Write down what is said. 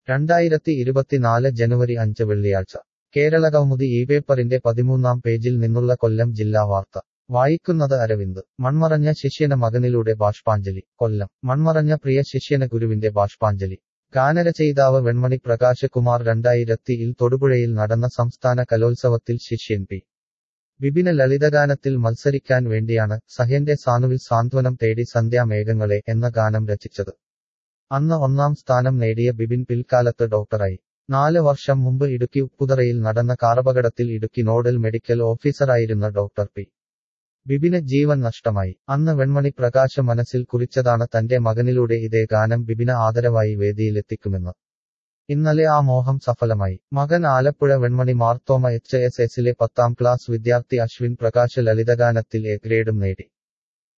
രണ്ടായിരത്തി ഇരുപത്തിനാല് ജനുവരി അഞ്ച് വെള്ളിയാഴ്ച കേരളകൗമുദി ഈ പേപ്പറിന്റെ പതിമൂന്നാം പേജിൽ നിന്നുള്ള കൊല്ലം ജില്ലാ വാർത്ത വായിക്കുന്നത് അരവിന്ദ് മൺമറഞ്ഞ ശിഷ്യന മകനിലൂടെ ബാഷ്പാഞ്ജലി കൊല്ലം മൺമറഞ്ഞ പ്രിയ ശിഷ്യന ഗുരുവിന്റെ ബാഷ്പാഞ്ജലി ഗാനരചയിതാവ് വെൺമണി പ്രകാശ് കുമാർ രണ്ടായിരത്തിയിൽ തൊടുപുഴയിൽ നടന്ന സംസ്ഥാന കലോത്സവത്തിൽ ശിഷ്യൻ പി വിപിന ലളിതഗാനത്തിൽ മത്സരിക്കാൻ വേണ്ടിയാണ് സഹ്യന്റെ സാനുവിൽ സാന്ത്വനം തേടി സന്ധ്യാമേഘങ്ങളെ എന്ന ഗാനം രചിച്ചത് അന്ന് ഒന്നാം സ്ഥാനം നേടിയ ബിബിൻ പിൽക്കാലത്ത് ഡോക്ടറായി നാല് വർഷം മുമ്പ് ഇടുക്കി ഉപ്പുതറയിൽ നടന്ന കാറപകടത്തിൽ ഇടുക്കി നോഡൽ മെഡിക്കൽ ഓഫീസറായിരുന്ന ഡോക്ടർ പി ബിബിന് ജീവൻ നഷ്ടമായി അന്ന് വെൺമണി പ്രകാശ് മനസ്സിൽ കുറിച്ചതാണ് തന്റെ മകനിലൂടെ ഇതേ ഗാനം ബിബിന് ആദരവായി വേദിയിലെത്തിക്കുമെന്ന് ഇന്നലെ ആ മോഹം സഫലമായി മകൻ ആലപ്പുഴ വെൺമണി മാർത്തോമ എച്ച് എസ് എസിലെ പത്താം ക്ലാസ് വിദ്യാർത്ഥി അശ്വിൻ പ്രകാശ് ലളിതഗാനത്തിൽ എ ഗ്രേഡും നേടി